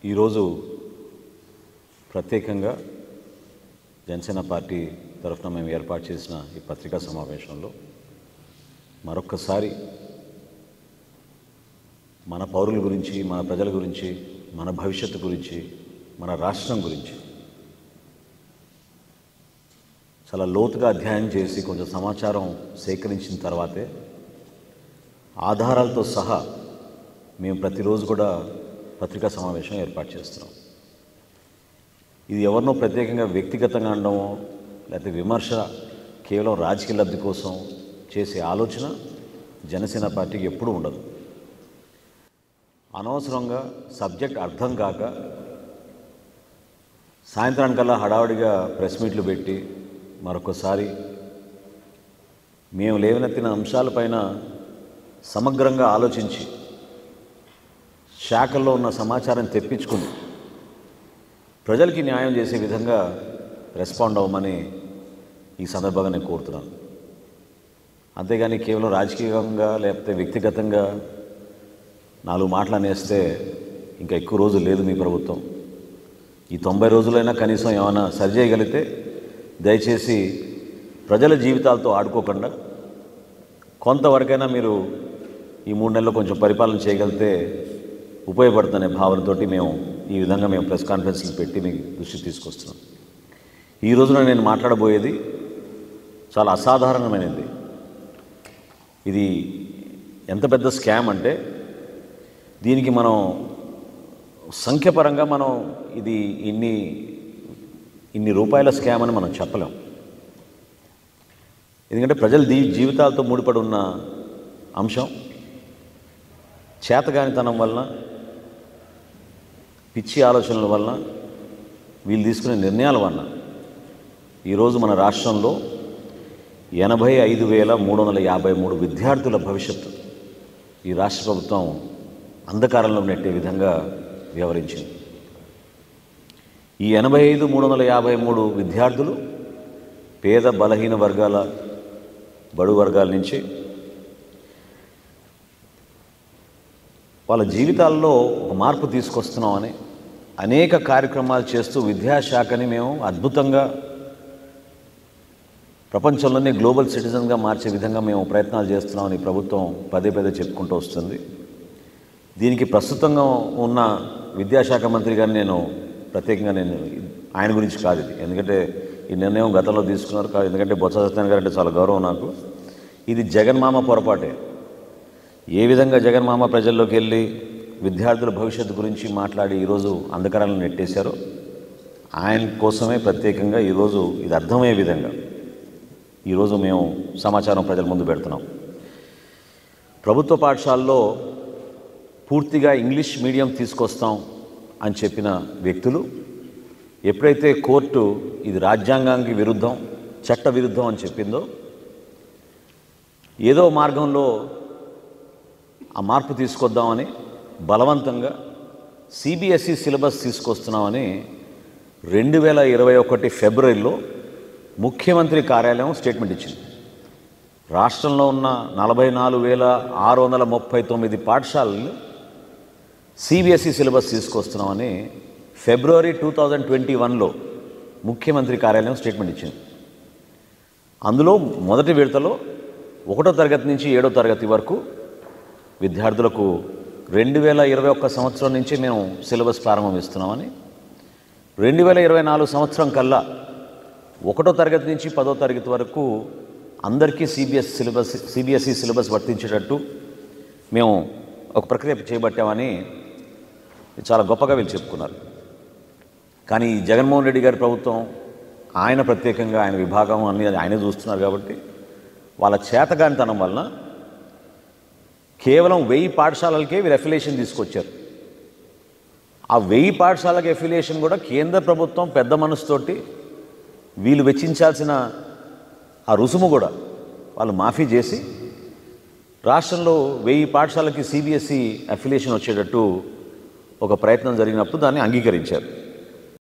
ఈరోజు ప్రత్యేకంగా జనసేన పార్టీ తరఫున మేము ఏర్పాటు చేసిన ఈ పత్రికా సమావేశంలో మరొక్కసారి మన పౌరుల గురించి మన ప్రజల గురించి మన భవిష్యత్తు గురించి మన రాష్ట్రం గురించి చాలా లోతుగా అధ్యయనం చేసి కొంచెం సమాచారం సేకరించిన తర్వాతే ఆధారాలతో సహా మేము ప్రతిరోజు కూడా పత్రికా సమావేశం ఏర్పాటు చేస్తున్నాం ఇది ఎవరినో ప్రత్యేకంగా వ్యక్తిగతంగా అనడమో లేకపోతే విమర్శ కేవలం రాజకీయ లబ్ధి కోసం చేసే ఆలోచన జనసేన పార్టీకి ఎప్పుడూ ఉండదు అనవసరంగా సబ్జెక్ట్ అర్థం కాక సాయంత్రానికల్లా హడావుడిగా ప్రెస్ మీట్లు పెట్టి మరొకసారి మేము లేవనెత్తిన అంశాలపైన సమగ్రంగా ఆలోచించి శాఖల్లో ఉన్న సమాచారం తెప్పించుకుని ప్రజలకి న్యాయం చేసే విధంగా రెస్పాండ్ అవ్వమని ఈ సందర్భంగా నేను కోరుతున్నాను అంతేగాని కేవలం రాజకీయంగా లేకపోతే వ్యక్తిగతంగా నాలుగు మాటలు అనేస్తే ఇంకా ఎక్కువ రోజులు లేదు మీ ప్రభుత్వం ఈ తొంభై రోజులైనా కనీసం ఏమైనా సరి చేయగలిగితే దయచేసి ప్రజల జీవితాలతో ఆడుకోకుండా కొంతవరకైనా మీరు ఈ మూడు నెలల్లో కొంచెం పరిపాలన చేయగలిగితే ఉపయోగపడుతుందనే భావనతోటి మేము ఈ విధంగా మేము ప్రెస్ కాన్ఫరెన్స్లు పెట్టి మీకు దృష్టికి తీసుకొస్తున్నాం ఈ రోజున నేను మాట్లాడబోయేది చాలా అసాధారణమైనది ఇది ఎంత పెద్ద స్కామ్ అంటే దీనికి మనం సంఖ్యపరంగా మనం ఇది ఇన్ని ఇన్ని రూపాయల స్కామ్ అని మనం చెప్పలేం ఎందుకంటే ప్రజల దీ జీవితాలతో ముడిపడి ఉన్న అంశం చేతగానితనం వలన పిచ్చి ఆలోచనల వలన వీళ్ళు తీసుకునే నిర్ణయాల వలన ఈరోజు మన రాష్ట్రంలో ఎనభై ఐదు వేల మూడు వందల యాభై మూడు విద్యార్థుల భవిష్యత్తు ఈ రాష్ట్ర ప్రభుత్వం అంధకారంలో నెట్టే విధంగా వ్యవహరించింది ఈ ఎనభై ఐదు మూడు వందల యాభై మూడు విద్యార్థులు పేద బలహీన వర్గాల బడు వర్గాల నుంచి వాళ్ళ జీవితాల్లో ఒక మార్పు తీసుకొస్తున్నామని అనేక కార్యక్రమాలు చేస్తూ విద్యాశాఖని మేము అద్భుతంగా ప్రపంచంలోనే గ్లోబల్ సిటిజన్గా మార్చే విధంగా మేము ప్రయత్నాలు చేస్తున్నామని ప్రభుత్వం పదే పదే చెప్పుకుంటూ వస్తుంది దీనికి ప్రస్తుతంగా ఉన్న విద్యాశాఖ మంత్రి గారిని నేను ప్రత్యేకంగా నేను ఆయన గురించి కాదు ఇది ఎందుకంటే ఈ నిర్ణయం గతంలో తీసుకున్నారు కాదు ఎందుకంటే బొత్స సత్యనారాయణ గారు అంటే చాలా గౌరవం నాకు ఇది జగన్మామ పొరపాటే ఏ విధంగా జగన్మామ ప్రజల్లోకి వెళ్ళి విద్యార్థుల భవిష్యత్తు గురించి మాట్లాడి ఈరోజు అంధకారాలను నెట్టేశారో ఆయన కోసమే ప్రత్యేకంగా ఈరోజు ఇది అర్థమయ్యే విధంగా ఈరోజు మేము సమాచారం ప్రజల ముందు పెడుతున్నాం ప్రభుత్వ పాఠశాలలో పూర్తిగా ఇంగ్లీష్ మీడియం తీసుకొస్తాం అని చెప్పిన వ్యక్తులు ఎప్పుడైతే కోర్టు ఇది రాజ్యాంగానికి విరుద్ధం చట్ట విరుద్ధం అని చెప్పిందో ఏదో మార్గంలో ఆ మార్పు తీసుకొద్దామని బలవంతంగా సిబిఎస్ఈ సిలబస్ తీసుకొస్తున్నామని రెండు వేల ఇరవై ఒకటి ఫిబ్రవరిలో ముఖ్యమంత్రి కార్యాలయం స్టేట్మెంట్ ఇచ్చింది రాష్ట్రంలో ఉన్న నలభై నాలుగు వేల ఆరు వందల ముప్పై తొమ్మిది పాఠశాలలు సిబిఎస్ఈ సిలబస్ తీసుకొస్తున్నామని ఫిబ్రవరి టూ థౌజండ్ ట్వంటీ వన్లో ముఖ్యమంత్రి కార్యాలయం స్టేట్మెంట్ ఇచ్చింది అందులో మొదటి విడతలో ఒకటో తరగతి నుంచి ఏడో తరగతి వరకు విద్యార్థులకు రెండు వేల ఇరవై ఒక్క సంవత్సరం నుంచి మేము సిలబస్ ప్రారంభమిస్తున్నామని రెండు వేల ఇరవై నాలుగు సంవత్సరం కల్లా ఒకటో తరగతి నుంచి పదో తరగతి వరకు అందరికీ సిబిఎస్ సిలబస్ సిబిఎస్ఈ సిలబస్ వర్తించేటట్టు మేము ఒక ప్రక్రియ చేపట్టామని చాలా గొప్పగా వీళ్ళు చెప్పుకున్నారు కానీ ఈ జగన్మోహన్ రెడ్డి గారి ప్రభుత్వం ఆయన ప్రత్యేకంగా ఆయన విభాగం అన్ని ఆయనే చూస్తున్నారు కాబట్టి వాళ్ళ చేతగానితనం వలన కేవలం వెయ్యి పాఠశాలలకే వీరు అఫిలియేషన్ తీసుకొచ్చారు ఆ వెయ్యి పాఠశాలకు అఫిలియేషన్ కూడా కేంద్ర ప్రభుత్వం పెద్ద మనసుతోటి వీళ్ళు వెచ్చించాల్సిన ఆ రుసుము కూడా వాళ్ళు మాఫీ చేసి రాష్ట్రంలో వెయ్యి పాఠశాలకి సిబిఎస్ఈ అఫిలియేషన్ వచ్చేటట్టు ఒక ప్రయత్నం జరిగినప్పుడు దాన్ని అంగీకరించారు